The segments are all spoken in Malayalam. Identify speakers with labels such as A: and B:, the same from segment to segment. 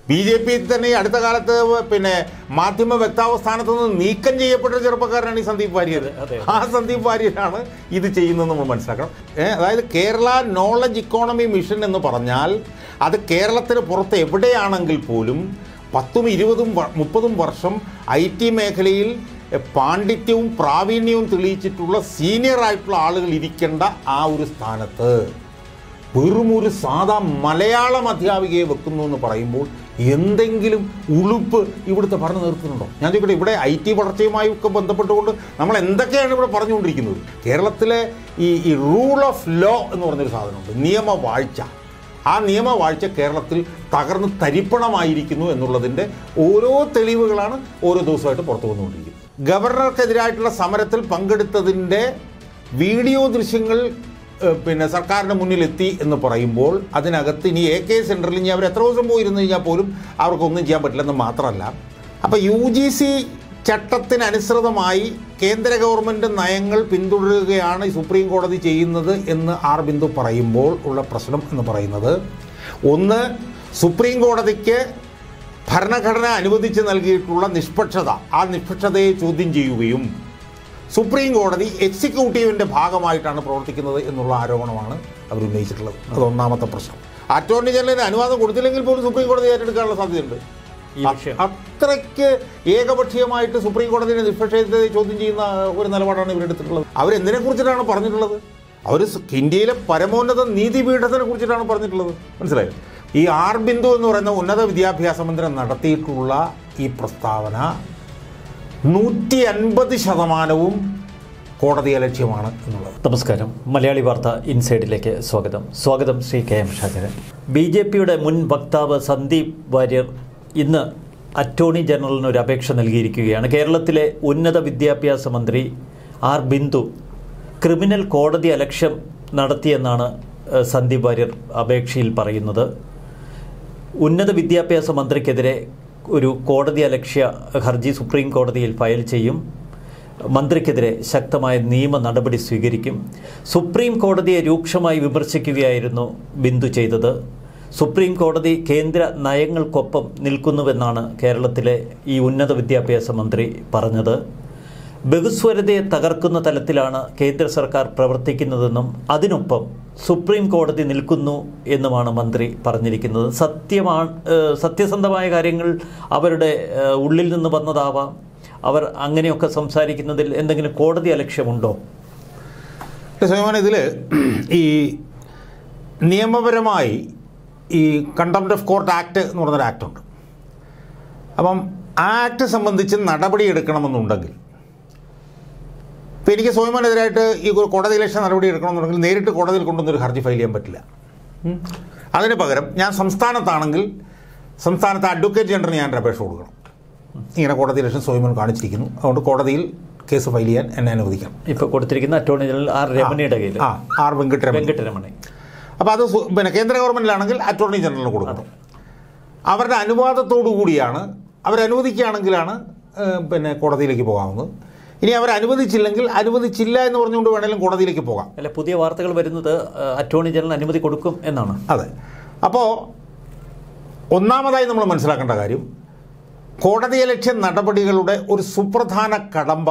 A: ബി ജെ പി തന്നെ ഈ അടുത്ത കാലത്ത് പിന്നെ മാധ്യമ വ്യക്താവ സ്ഥാനത്ത് നിന്ന് നീക്കം ചെയ്യപ്പെട്ട ഒരു ചെറുപ്പക്കാരനാണ് ഈ സന്ദീപ് വാര്യർ
B: അതെ.
A: ആ സന്ദീപ് വാര്യരാണ് ഇത് ചെയ്യുന്നത് നമ്മൾ മനസ്സിലാക്കണം ഏ, അതായത് കേരള നോളജ് ഇക്കോണമി മിഷൻ എന്ന് പറഞ്ഞാൽ അത് കേരളത്തിന് പുറത്ത് എവിടെയാണെങ്കിൽ പോലും പത്തും ഇരുപതും വ- മുപ്പതും വർഷം ഐ ടി മേഖലയിൽ എ, പാണ്ഡിത്യവും പ്രാവീണ്യവും തെളിയിച്ചിട്ടുള്ള സീനിയർ ആയിട്ടുള്ള ആളുകൾ ഇരിക്കേണ്ട ആ ഒരു സ്ഥാനത്ത് വെറും ഒരു സാധാ മലയാളം അധ്യാപികയെ വെക്കുന്നു എന്ന് പറയുമ്പോൾ എന്തെങ്കിലും ഉളുപ്പ് ഇവിടുത്തെ പഠനം നിർത്തുന്നുണ്ടോ ഞാൻ ചോദിക്കട്ടെ ഇവിടെ ഐ ടി വളർച്ചയുമായി ഒക്കെ ബന്ധപ്പെട്ടുകൊണ്ട് നമ്മൾ എന്തൊക്കെയാണ് ഇവിടെ പറഞ്ഞുകൊണ്ടിരിക്കുന്നത് കേരളത്തിലെ ഈ ഈ റൂൾ ഓഫ് ലോ എന്ന് പറഞ്ഞൊരു സാധനമുണ്ട് നിയമവാഴ്ച ആ നിയമവാഴ്ച കേരളത്തിൽ തകർന്ന് തരിപ്പണമായിരിക്കുന്നു എന്നുള്ളതിൻ്റെ ഓരോ തെളിവുകളാണ് ഓരോ ദിവസമായിട്ട് പുറത്തു വന്നുകൊണ്ടിരിക്കുന്നത് ഗവർണർക്കെതിരായിട്ടുള്ള സമരത്തിൽ പങ്കെടുത്തതിൻ്റെ വീഡിയോ ദൃശ്യങ്ങൾ ഏഹ്, പിന്നെ സർക്കാരിൻ്റെ മുന്നിലെത്തി എന്ന് പറയുമ്പോൾ അതിനകത്ത് ഇനി എ കെ സെൻറ്ററിൽ ഇനി അവർ എത്ര ദിവസം പോയിരുന്നു കഴിഞ്ഞാൽ പോലും അവർക്കൊന്നും ചെയ്യാൻ പറ്റില്ലെന്ന് മാത്രമല്ല അപ്പോൾ യു ജി സി ചട്ടത്തിനനുസൃതമായി കേന്ദ്ര ഗവൺമെൻറ് നയങ്ങൾ പിന്തുടരുകയാണ് ഈ സുപ്രീം കോടതി ചെയ്യുന്നത് എന്ന് ആർ ബിന്ദു പറയുമ്പോൾ ഉള്ള പ്രശ്നം എന്ന് പറയുന്നത് ഒന്ന് സുപ്രീം കോടതിക്ക് ഭരണഘടന അനുവദിച്ച് നൽകിയിട്ടുള്ള നിഷ്പക്ഷത ആ നിഷ്പക്ഷതയെ ചോദ്യം ചെയ്യുകയും സുപ്രീം കോടതി എക്സിക്യൂട്ടീവിൻ്റെ ഭാഗമായിട്ടാണ് പ്രവർത്തിക്കുന്നത് എന്നുള്ള ആരോപണമാണ് അവർ ഉന്നയിച്ചിട്ടുള്ളത് അത് ഒന്നാമത്തെ പ്രശ്നം അറ്റോർണി ജനറലിന് അനുവാദം കൊടുത്തില്ലെങ്കിൽ പോലും സുപ്രീം കോടതി ഏറ്റെടുക്കാനുള്ള സാധ്യതയുണ്ട്
B: ഈ വിഷയം
A: അത്രയ്ക്ക് ഏകപക്ഷീയമായിട്ട് സുപ്രീം കോടതിയുടെ നിഷ്പക്ഷതയെ ചോദ്യം ചെയ്യുന്ന ഒരു നിലപാടാണ് ഇവരെടുത്തിട്ടുള്ളത് അവരെന്തിനെ കുറിച്ചിട്ടാണ് പറഞ്ഞിട്ടുള്ളത് അവർ ഇന്ത്യയിലെ പരമോന്നത നീതിപീഠത്തിനെ കുറിച്ചിട്ടാണ് പറഞ്ഞിട്ടുള്ളത് മനസ്സിലായോ ഈ ആർ ബിന്ദു എന്ന് പറയുന്ന ഉന്നത വിദ്യാഭ്യാസ മന്ത്രി നടത്തിയിട്ടുള്ള ഈ പ്രസ്താവന നൂറ്റി അൻപത് ശതമാനവും കോടതിയെ ലക്ഷ്യമാണ് എന്നുള്ളത്
B: നമസ്കാരം മലയാളി വാർത്ത ഇൻസൈഡിലേക്ക് സ്വാഗതം സ്വാഗതം ശ്രീ കെ എം ഷാജരൻ ബി ജെ പിയുടെ മുൻ വക്താവ് സന്ദീപ് വാര്യർ ഇന്ന് അറ്റോർണി ജനറലിന് ഒരു അപേക്ഷ നൽകിയിരിക്കുകയാണ് കേരളത്തിലെ ഉന്നത വിദ്യാഭ്യാസ മന്ത്രി ആർ ബിന്ദു ക്രിമിനൽ കോടതി അലക്ഷ്യം നടത്തിയെന്നാണ് ഏഹ്, സന്ദീപ് വാര്യർ അപേക്ഷയിൽ പറയുന്നത് ഉന്നത വിദ്യാഭ്യാസ മന്ത്രിക്കെതിരെ ഒരു കോടതി അലക്ഷ്യ ഹർജി സുപ്രീം കോടതിയിൽ ഫയൽ ചെയ്യും മന്ത്രിക്കെതിരെ ശക്തമായ നിയമ നടപടി സ്വീകരിക്കും സുപ്രീം കോടതിയെ രൂക്ഷമായി വിമർശിക്കുകയായിരുന്നു ബിന്ദു ചെയ്തത് സുപ്രീം കോടതി കേന്ദ്ര നയങ്ങൾക്കൊപ്പം നിൽക്കുന്നുവെന്നാണ് കേരളത്തിലെ ഈ ഉന്നത വിദ്യാഭ്യാസ മന്ത്രി പറഞ്ഞത് ബഹുസ്വരതയെ തകർക്കുന്ന തലത്തിലാണ് കേന്ദ്ര സർക്കാർ പ്രവർത്തിക്കുന്നതെന്നും അതിനൊപ്പം സുപ്രീം കോടതി നിൽക്കുന്നു എന്നുമാണ് മന്ത്രി പറഞ്ഞിരിക്കുന്നത് സത്യമാണ് ഏഹ് സത്യസന്ധമായ കാര്യങ്ങൾ അവരുടെ ഏഹ് ഉള്ളിൽ നിന്ന് വന്നതാവാം അവർ അങ്ങനെയൊക്കെ സംസാരിക്കുന്നതിൽ എന്തെങ്കിലും കോടതി അലക്ഷ്യമുണ്ടോ
A: സുലൈമാൻ ഇതിൽ ഈ നിയമപരമായി ഈ കണ്ടംപ്റ്റ് ഓഫ് കോർട്ട് ആക്ട് എന്ന് പറഞ്ഞൊരു ആക്ട് ഉണ്ട് അപ്പം ആ ആക്ട് സംബന്ധിച്ച് നടപടി എടുക്കണമെന്നുണ്ടെങ്കിൽ ഇപ്പം എനിക്ക് സ്വയമാനെതിരായിട്ട് ഈ ഒരു കോടതി ഇലക്ഷൻ നടപടി എടുക്കണമെന്നുണ്ടെങ്കിൽ നേരിട്ട് കോടതിയിൽ കൊണ്ടുവന്നൊരു ഹർജി ഫയൽ ചെയ്യാൻ പറ്റില്ല ഉം. അതിന് പകരം ഞാൻ സംസ്ഥാനത്താണെങ്കിൽ സംസ്ഥാനത്തെ അഡ്വക്കേറ്റ് ജനറലിന് ഞാൻ ഒരു അപേക്ഷ കൊടുക്കണം ഇങ്ങനെ കോടതി ഇലക്ഷൻ സ്വയമൻ കാണിച്ചിരിക്കുന്നു അതുകൊണ്ട് കോടതിയിൽ കേസ് ഫയൽ ചെയ്യാൻ എന്നെ അനുവദിക്കണം
B: ഇപ്പോൾ കൊടുത്തിരിക്കുന്ന അറ്റോർണി ജനറൽ ആർ രമണിയുടെ കയ്യിൽ
A: ആ ആർ വെങ്കട്ടരമൻ
B: വെങ്കട്ടരമണി
A: അപ്പോൾ അത് സു- പിന്നെ കേന്ദ്ര ഗവൺമെൻറ്റിലാണെങ്കിൽ അറ്റോർണി ജനറലിന് കൊടുക്കണം അവരുടെ അനുവാദത്തോടു കൂടിയാണ് അവരനുവദിക്കുകയാണെങ്കിലാണ് ഏഹ്, പിന്നെ കോടതിയിലേക്ക് പോകാവുന്നത് ഇനി അവർ അനുവദിച്ചില്ലെങ്കിൽ അനുവദിച്ചില്ല എന്ന് പറഞ്ഞുകൊണ്ട് വേണമെങ്കിലും കോടതിയിലേക്ക് പോകാം
B: അല്ല പുതിയ വാർത്തകൾ വരുന്നത് ഏഹ്, അറ്റോർണി ജനറൽ അനുമതി കൊടുക്കും എന്നാണ്
A: അതെ അപ്പോൾ ഒന്നാമതായി നമ്മൾ മനസ്സിലാക്കേണ്ട കാര്യം കോടതിയലക്ഷ്യ നടപടികളുടെ ഒരു സുപ്രധാന കടമ്പ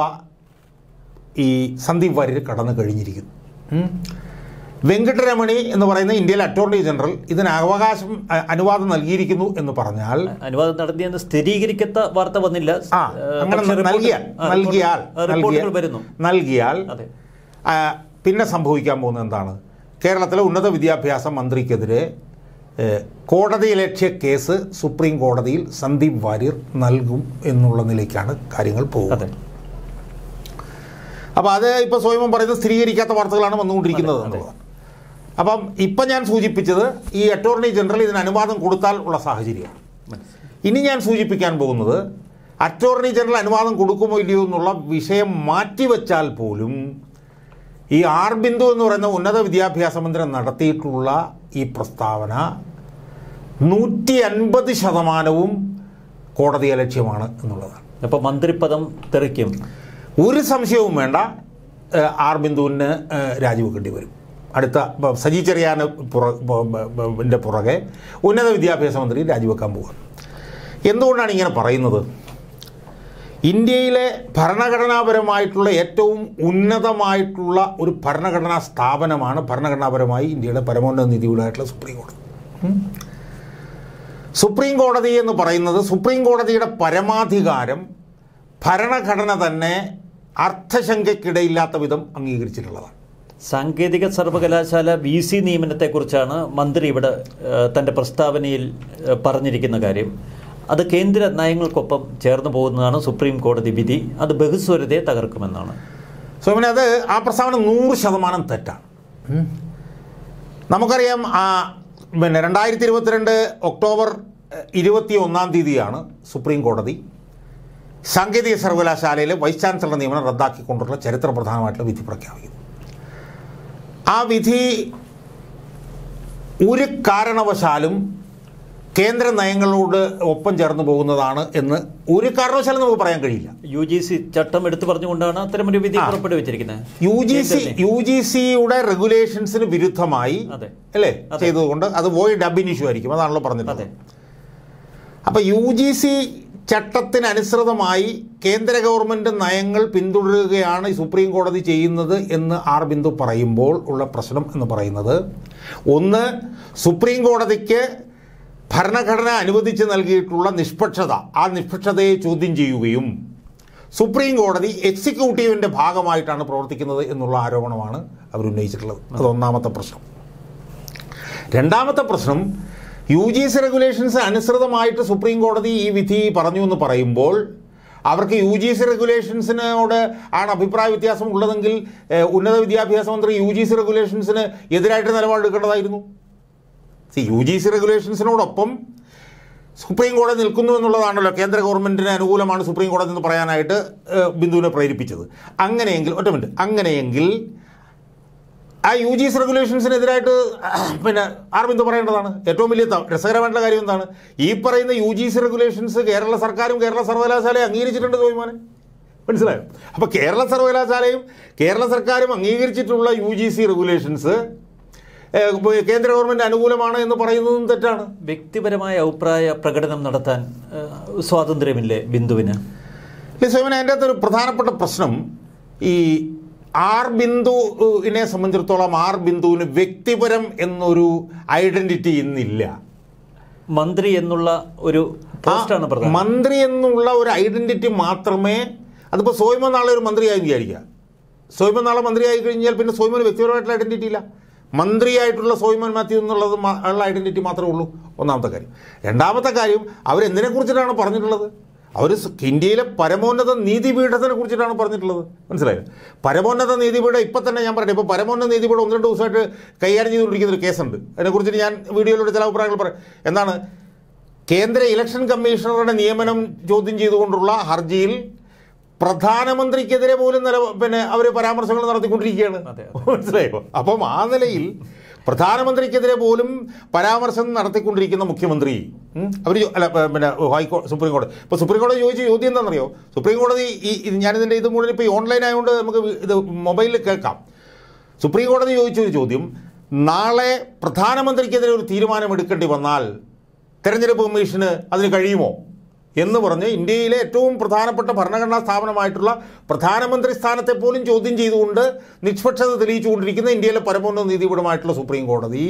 A: ഈ സന്ദീപ് വാര്യർ കടന്നു കഴിഞ്ഞിരിക്കുന്നു ഉം. വെങ്കട്ടരമണി എന്ന് പറയുന്ന ഇന്ത്യയിലെ അറ്റോർണി ജനറൽ ഇതിന് അവകാശം അ- അനുവാദം നൽകിയിരിക്കുന്നു എന്ന് പറഞ്ഞാൽ
B: അനുവാദം നടത്തിയെന്ന് സ്ഥിരീകരിക്കത്ത വാർത്ത വന്നില്ല
A: ആ
B: ഏഹ്,
A: അങ്ങനെ
B: പക്ഷേ റിപ്പോർട്ട്-
A: നൽകിയാൽ
B: ആ,
A: നൽകിയാൽ
B: റിപ്പോർട്ട്- ആ, റിപ്പോർട്ടുകൾ
A: നൽകിയാൽ-
B: വരുന്നു
A: നൽകിയാൽ
B: അതെ
A: ആ, പിന്നെ സംഭവിക്കാൻ പോകുന്നത് എന്താണ് കേരളത്തിലെ ഉന്നത വിദ്യാഭ്യാസ മന്ത്രിക്കെതിരെ ഏഹ്, കോടതിയലക്ഷ്യ കേസ് സുപ്രീം കോടതിയിൽ സന്ദീപ് വാര്യർ നൽകും എന്നുള്ള നിലയ്ക്കാണ് കാര്യങ്ങൾ പോകുന്നത്
B: അതെ
A: അപ്പോൾ അത് ഇപ്പോൾ സ്വയം പറയുന്നത് സ്ഥിരീകരിക്കാത്ത വാർത്തകളാണ് വന്നുകൊണ്ടിരിക്കുന്നത് എന്നുള്ളതാണ് അപ്പം ഇപ്പം ഞാൻ സൂചിപ്പിച്ചത് ഈ അറ്റോർണി ജനറൽ ഇതിന് അനുവാദം കൊടുത്താൽ ഉള്ള സാഹചര്യമാണ് ഇനി ഞാൻ സൂചിപ്പിക്കാൻ പോകുന്നത് അറ്റോർണി ജനറൽ അനുവാദം കൊടുക്കുമോ ഇല്ലയോ എന്നുള്ള വിഷയം മാറ്റിവെച്ചാൽ പോലും ഈ ആർ ബിന്ദു എന്ന് പറയുന്ന ഉന്നത വിദ്യാഭ്യാസ മന്ത്രി നടത്തിയിട്ടുള്ള ഈ പ്രസ്താവന നൂറ്റി അൻപത് ശതമാനവും കോടതി ലക്ഷ്യമാണ് എന്നുള്ളതാണ്
B: അപ്പോൾ മന്ത്രിപദം തെറിക്കും
A: ഒരു സംശയവും വേണ്ട ഏഹ്, ആർ ബിന്ദുവിന് ഏഹ്, രാജിവെക്കേണ്ടി വരും അടുത്ത ബ- സജി ചെറിയാന് പുറ ബ- ബ- ബ- ന്റെ പുറകെ ഉന്നത വിദ്യാഭ്യാസ മന്ത്രി രാജിവെക്കാൻ പോവുക എന്തുകൊണ്ടാണ് ഇങ്ങനെ പറയുന്നത് ഇന്ത്യയിലെ ഭരണഘടനാപരമായിട്ടുള്ള ഏറ്റവും ഉന്നതമായിട്ടുള്ള ഒരു ഭരണഘടനാ സ്ഥാപനമാണ് ഭരണഘടനാപരമായി ഇന്ത്യയുടെ പരമോന്നത നീതിയുടെയായിട്ടുള്ള സുപ്രീം കോടതി ഉം. സുപ്രീം കോടതി എന്ന് പറയുന്നത് സുപ്രീം കോടതിയുടെ പരമാധികാരം ഭരണഘടന തന്നെ അർത്ഥശങ്കയ്ക്കിടയില്ലാത്ത വിധം അംഗീകരിച്ചിട്ടുള്ളതാണ്
B: സാങ്കേതിക സർവകലാശാല വി സി നിയമനത്തെക്കുറിച്ചാണ് മന്ത്രി ഇവിടെ ഏഹ്, തന്റെ പ്രസ്താവനയിൽ ഏഹ്, പറഞ്ഞിരിക്കുന്ന കാര്യം അത് കേന്ദ്ര നയങ്ങൾക്കൊപ്പം ചേർന്ന് പോകുന്നതാണ് സുപ്രീം കോടതി വിധി അത് ബഹുസ്വരതയെ തകർക്കുമെന്നാണ്
A: സോ പിന്നെ അത് ആ പ്രസ്താവന നൂറ് ശതമാനം തെറ്റാണ് ഉം. നമുക്കറിയാം ആ പിന്നെ രണ്ടായിരത്തി ഇരുപത്തിരണ്ട് ഒക്ടോബർ ഇരുപത്തി ഒന്നാം തീയതിയാണ് സുപ്രീം കോടതി സാങ്കേതിക സർവകലാശാലയിലെ വൈസ് ചാൻസലർ നിയമനം റദ്ദാക്കിക്കൊണ്ടുള്ള ചരിത്ര പ്രധാനമായിട്ടുള്ള വിധി പ്രഖ്യാപിക്കുന്നത് ആ വിധി ഒരു കാരണവശാലും കേന്ദ്ര നയങ്ങളോട് ഒപ്പം ചേർന്ന് പോകുന്നതാണ് എന്ന് ഒരു കാരണവശാലും നമുക്ക് പറയാൻ കഴിയില്ല
B: യു ജി സി ചട്ടം എടുത്തു പറഞ്ഞുകൊണ്ടാണ് അത്തരമൊരു വിധി
A: ആ.
B: പുറപ്പെടുവിച്ചിരിക്കുന്നത്
A: യു ജി സി
B: കേന്ദ്ര
A: യു ജി സിയുടെ റെഗുലേഷൻസിന് വിരുദ്ധമായി
B: അതെ.
A: അല്ലേ
B: അതെ.
A: ചെയ്തതുകൊണ്ട് അത് വോയിഡ് ഡബിൻ ഇഷ്യൂ ആയിരിക്കും അതാണല്ലോ പറഞ്ഞത്
B: അതെ
A: അപ്പൊ യു ജി സി ചട്ടത്തിനനുസൃതമായി കേന്ദ്ര ഗവൺമെന്റ് നയങ്ങൾ പിന്തുടരുകയാണ് ഈ സുപ്രീം കോടതി ചെയ്യുന്നത് എന്ന് ആർ ബിന്ദു പറയുമ്പോൾ ഉള്ള പ്രശ്നം എന്ന് പറയുന്നത് ഒന്ന് സുപ്രീം കോടതിക്ക് ഭരണഘടന അനുവദിച്ച് നൽകിയിട്ടുള്ള നിഷ്പക്ഷത ആ നിഷ്പക്ഷതയെ ചോദ്യം ചെയ്യുകയും സുപ്രീം കോടതി എക്സിക്യൂട്ടീവിൻ്റെ ഭാഗമായിട്ടാണ് പ്രവർത്തിക്കുന്നത് എന്നുള്ള ആരോപണമാണ് അവർ ഉന്നയിച്ചിട്ടുള്ളത് അത് ഒന്നാമത്തെ പ്രശ്നം രണ്ടാമത്തെ പ്രശ്നം യു ജി സി റെഗുലേഷൻസ് അനുസൃതമായിട്ട് സുപ്രീം കോടതി ഈ വിധി പറഞ്ഞു എന്ന് പറയുമ്പോൾ അവർക്ക് യു ജി സി റെഗുലേഷൻസിനോട് ആണ് അഭിപ്രായ വ്യത്യാസം ഉള്ളതെങ്കിൽ ഏഹ്, ഉന്നത വിദ്യാഭ്യാസ മന്ത്രി യു ജി സി റെഗുലേഷൻസിന് എതിരായിട്ട് നിലപാടെടുക്കേണ്ടതായിരുന്നു സി യു ജി സി റെഗുലേഷൻസിനോടൊപ്പം സുപ്രീം കോടതി നിൽക്കുന്നു എന്നുള്ളതാണല്ലോ കേന്ദ്ര ഗവൺമെൻറ്റിന് അനുകൂലമാണ് സുപ്രീം കോടതി എന്ന് പറയാനായിട്ട് ഏഹ്, ബിന്ദുവിനെ പ്രേരിപ്പിച്ചത് അങ്ങനെയെങ്കിൽ ഒറ്റ മിനിറ്റ് അങ്ങനെയെങ്കിൽ ആ യു ജി എസ് റെഗുലേഷൻസിനെതിരായിട്ട് പിന്നെ ആർ ബിന്ദു പറയേണ്ടതാണ് ഏറ്റവും വലിയ ത- രസകരമായിട്ടുള്ള കാര്യം എന്താണ് ഈ പറയുന്ന U G C regulations Kerala സർക്കാരും കേരള സർവകലാശാലയും അംഗീകരിച്ചിട്ടുണ്ട് തോയ്മാനെ മനസ്സിലായോ അപ്പോൾ കേരള സർവകലാശാലയും കേരള സർക്കാരും അംഗീകരിച്ചിട്ടുള്ള യു ജി സി റെഗുലേഷൻസ് കേന്ദ്ര ഗവൺമെൻറ് അനുകൂലമാണ് എന്ന് പറയുന്നതും തെറ്റാണ്
B: വ്യക്തിപരമായ അഭിപ്രായ പ്രകടനം നടത്താൻ ഏഹ്, സ്വാതന്ത്ര്യമില്ലേ ബിന്ദുവിന്
A: സോമന അതിൻ്റെ അകത്തൊരു പ്രധാനപ്പെട്ട പ്രശ്നം ഈ ആർ ബിന്ദുവിനെ സംബന്ധിച്ചിടത്തോളം ആർ ബിന്ദുവിന് വ്യക്തിപരം എന്നൊരു ഐഡന്റിറ്റി ഇന്നില്ല
B: മന്ത്രി എന്നുള്ള ഒരു പോസ്റ്റാണ്
A: ആ
B: പ്രധാനം
A: മന്ത്രി എന്നുള്ള ഒരു ഐഡന്റിറ്റി മാത്രമേ അതിപ്പോൾ സോയ്മ നാളെ ഒരു മന്ത്രിയായി വിചാരിക്കുക സോയ്മ നാളെ മന്ത്രിയായി കഴിഞ്ഞാൽ പിന്നെ സോയ്മന് വ്യക്തിപരമായിട്ടുള്ള ഐഡന്റിറ്റി ഇല്ല മന്ത്രിയായിട്ടുള്ള സോയ്മൻ മാത്യു എന്നുള്ളത് മാ- ഉള്ള ഐഡന്റിറ്റി മാത്രമേ ഉള്ളൂ ഒന്നാമത്തെ കാര്യം രണ്ടാമത്തെ കാര്യം അവരെന്തിനെ കുറിച്ചിട്ടാണ് പറഞ്ഞിട്ടുള്ളത് അവർ ഇന്ത്യയിലെ പരമോന്നത നീതിപീഠത്തിനെ കുറിച്ചിട്ടാണ് പറഞ്ഞിട്ടുള്ളത് മനസ്സിലായോ പരമോന്നത നീതിപീഠം ഇപ്പം തന്നെ ഞാൻ പറയട്ടെ ഇപ്പോൾ പരമോന്നത നീതിപീഠം ഒന്ന് രണ്ട് ദിവസമായിട്ട് കൈകാര്യം ചെയ്തുകൊണ്ടിരിക്കുന്ന ഒരു കേസുണ്ട് അതിനെക്കുറിച്ചിട്ട് ഞാൻ വീഡിയോയിലൂടെ ചില അഭിപ്രായങ്ങൾ പറയാം എന്താണ് കേന്ദ്ര ഇലക്ഷൻ കമ്മീഷണറുടെ നിയമനം ചോദ്യം ചെയ്തുകൊണ്ടുള്ള ഹർജിയിൽ പ്രധാനമന്ത്രിക്കെതിരെ പോലും നില പിന്നെ അവർ പരാമർശങ്ങൾ നടത്തിക്കൊണ്ടിരിക്കുകയാണ്
B: അതെ,
A: മനസ്സിലായോ അപ്പം ആ നിലയിൽ പ്രധാനമന്ത്രിക്കെതിരെ പോലും പരാമർശം നടത്തിക്കൊണ്ടിരിക്കുന്ന മുഖ്യമന്ത്രി അവർ അല്ല പ- പിന്നെ ഹൈക്കോ സുപ്രീം കോടതി ഇപ്പോൾ സുപ്രീം കോടതി ചോദിച്ച ചോദ്യം എന്താണെന്നറിയോ സുപ്രീം കോടതി ഈ ഇത് ഞാനിതിൻ്റെ ഇത് മുഴുവൻ ഇപ്പോൾ ഈ ഓൺലൈൻ ആയതുകൊണ്ട് നമുക്ക് ഇത് മൊബൈലിൽ കേൾക്കാം സുപ്രീം കോടതി ചോദിച്ച ഒരു ചോദ്യം നാളെ പ്രധാനമന്ത്രിക്കെതിരെ ഒരു തീരുമാനം എടുക്കേണ്ടി വന്നാൽ തെരഞ്ഞെടുപ്പ് കമ്മീഷന് അതിന് കഴിയുമോ എന്ന് പറഞ്ഞ് ഇന്ത്യയിലെ ഏറ്റവും പ്രധാനപ്പെട്ട ഭരണഘടനാ സ്ഥാപനമായിട്ടുള്ള പ്രധാനമന്ത്രി സ്ഥാനത്തെ പോലും ചോദ്യം ചെയ്തുകൊണ്ട് നിഷ്പക്ഷത തെളിയിച്ചുകൊണ്ടിരിക്കുന്ന ഇന്ത്യയിലെ പരമോന്നത നീതിപീഠമായിട്ടുള്ള സുപ്രീം കോടതി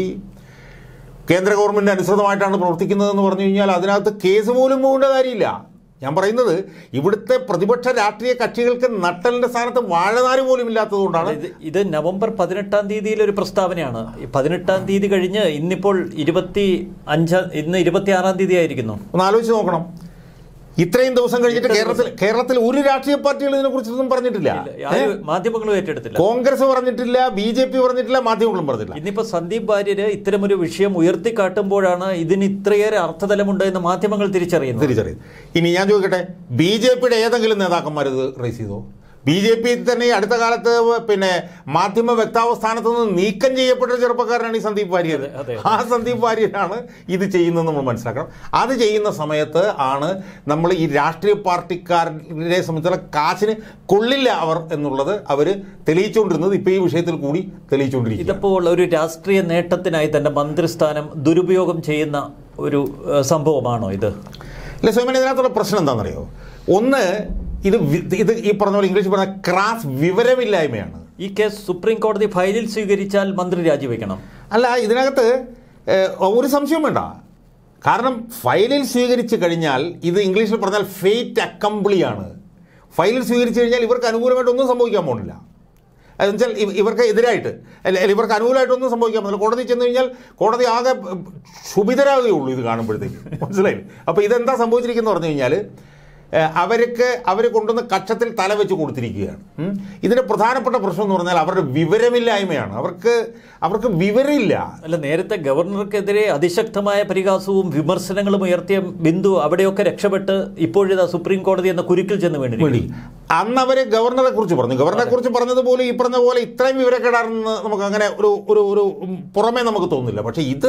A: കേന്ദ്ര ഗവൺമെൻറ് അനുസൃതമായിട്ടാണ് പ്രവർത്തിക്കുന്നതെന്ന് പറഞ്ഞു കഴിഞ്ഞാൽ അതിനകത്ത് കേസ് പോലും പോകേണ്ട കാര്യമില്ല ഞാൻ പറയുന്നത് ഇവിടുത്തെ പ്രതിപക്ഷ രാഷ്ട്രീയ കക്ഷികൾക്ക് നട്ടലിൻ്റെ സ്ഥാനത്ത് വാഴനാര് പോലും ഇല്ലാത്തതുകൊണ്ടാണ്
B: ഇത് ഇത് നവംബർ പതിനെട്ടാം തീയതിയിലെ ഒരു പ്രസ്താവനയാണ് ഈ പതിനെട്ടാം തീയതി കഴിഞ്ഞ് ഇന്നിപ്പോൾ ഇരുപത്തി അഞ്ചാം ഇന്ന് ഇരുപത്തി ആറാം തീയതി ആയിരിക്കുന്നു
A: ഒന്ന് ആലോചിച്ച് നോക്കണം ഇത്രയും ദിവസം കഴിഞ്ഞിട്ട് കേരളത്തിൽ കേരളത്തിൽ ഒരു രാഷ്ട്രീയ പാർട്ടികളും ഇതിനെക്കുറിച്ചൊന്നും പറഞ്ഞിട്ടില്ല
B: ആരും മാധ്യമങ്ങളും ഏറ്റെടുത്തില്ല
A: കോൺഗ്രസ് പറഞ്ഞിട്ടില്ല ബി ജെ പി പറഞ്ഞിട്ടില്ല മാധ്യമങ്ങളും പറഞ്ഞിട്ടില്ല
B: ഇന്നിപ്പോ സന്ദീപ് വാര്യര് ഇത്തരമൊരു വിഷയം ഉയർത്തിക്കാട്ടുമ്പോഴാണ് ഇതിന് ഇത്രയേറെ അർത്ഥതലമുണ്ട് എന്ന് മാധ്യമങ്ങൾ തിരിച്ചറിയുന്നത്
A: തിരിച്ചറിയും ഇനി ഞാൻ ചോദിക്കട്ടെ ബി ജെ പിയുടെ ഏതെങ്കിലും നേതാക്കന്മാർ ഇത് റേസ് ചെയ്തോ ബി ജെ പി തന്നെ ഈ അടുത്ത കാലത്ത് പിന്നെ മാധ്യമ വ്യക്താവ സ്ഥാനത്ത് നിന്ന് നീക്കം ചെയ്യപ്പെട്ട ഒരു ചെറുപ്പക്കാരനാണ് ഈ സന്ദീപ് വാര്യർ
B: അതെ, അതെ.
A: ആ സന്ദീപ് വാര്യരാണ് ഇത് ചെയ്യുന്നത് നമ്മൾ മനസ്സിലാക്കണം അത് ചെയ്യുന്ന സമയത്ത് ആണ് നമ്മൾ ഈ രാഷ്ട്രീയ പാർട്ടിക്കാരെ സംബന്ധിച്ചുള്ള കാശിന് കൊള്ളില്ല അവർ എന്നുള്ളത് അവർ തെളിയിച്ചുകൊണ്ടിരുന്നത് ഇപ്പോൾ ഈ വിഷയത്തിൽ കൂടി തെളിയിച്ചുകൊണ്ടിരിക്കുക
B: ഇതിപ്പോൾ ഒരു രാഷ്ട്രീയ നേട്ടത്തിനായി തന്റെ മന്ത്രിസ്ഥാനം ദുരുപയോഗം ചെയ്യുന്ന ഒരു ഏഹ്, സംഭവമാണോ ഇത്
A: അല്ല സ്വയമൻ ഇതിനകത്തുള്ള പ്രശ്നം എന്താണെന്നറിയോ ഒന്ന് ഇത് വി- ഇത് ഈ പറഞ്ഞ പോലെ ഇംഗ്ലീഷ് പറഞ്ഞ ക്രാസ് വിവരമില്ലായ്മയാണ്
B: ഈ കേസ് സുപ്രീം കോടതി ഫയലിൽ സ്വീകരിച്ചാൽ മന്ത്രി രാജിവെക്കണം
A: അല്ല ഇതിനകത്ത് ഏഹ്, ഒരു സംശയവും വേണ്ട കാരണം ഫയലിൽ സ്വീകരിച്ചു കഴിഞ്ഞാൽ ഇത് ഇംഗ്ലീഷിൽ പറഞ്ഞാൽ ഫേറ്റ് അക്കംപ്ലിയാണ് ഫയലിൽ സ്വീകരിച്ചു കഴിഞ്ഞാൽ ഇവർക്ക് അനുകൂലമായിട്ട് ഒന്നും സംഭവിക്കാൻ പോകുന്നില്ല എന്നുവെച്ചാൽ ഇവ- ഇവർക്ക് എതിരായിട്ട് അല്ല അല്ല, ഇവർക്ക് അനുകൂലമായിട്ടൊന്നും സംഭവിക്കാൻ പോകുന്നില്ല കോടതി ചെന്ന് കഴിഞ്ഞാൽ കോടതി ആകെ ക്ഷുഭിതരാകുകയുള്ളൂ ഇത് കാണുമ്പോഴത്തേക്ക് മനസ്സിലായില്ലേ അപ്പോൾ ഇതെന്താ സംഭവിച്ചിരിക്കുന്നത് പറഞ്ഞു കഴിഞ്ഞാൽ ഏഹ്, അവർക്ക് അവർ കൊണ്ടുവന്ന് കക്ഷത്തിൽ തല വെച്ച് കൊടുത്തിരിക്കുകയാണ് ഉം. ഇതിന്റെ പ്രധാനപ്പെട്ട പ്രശ്നം എന്ന് പറഞ്ഞാൽ അവരുടെ വിവരമില്ലായ്മയാണ് അവർക്ക് അവർക്ക് വിവരമില്ല
B: അല്ല നേരത്തെ ഗവർണർക്കെതിരെ അതിശക്തമായ പരിഹാസവും വിമർശനങ്ങളും ഉയർത്തിയ ബിന്ദു അവിടെയൊക്കെ രക്ഷപ്പെട്ട് ഇപ്പോഴിതാ സുപ്രീം കോടതി എന്ന കുരുക്കിൽ ചെന്ന്
A: വേണ്ടി
B: വീണിരിക്കുന്നു
A: അന്ന് അവര് ഗവർണറെ കുറിച്ച് പറഞ്ഞു ഗവർണറെ കുറിച്ച് പറഞ്ഞതുപോലെ ഈ പറഞ്ഞ പോലെ ഇത്രയും വിവരക്കേടാണെന്ന് നമുക്ക് അങ്ങനെ ഒരു ഒരു ഒരു ഉം, പുറമേ നമുക്ക് തോന്നുന്നില്ല പക്ഷെ ഇത്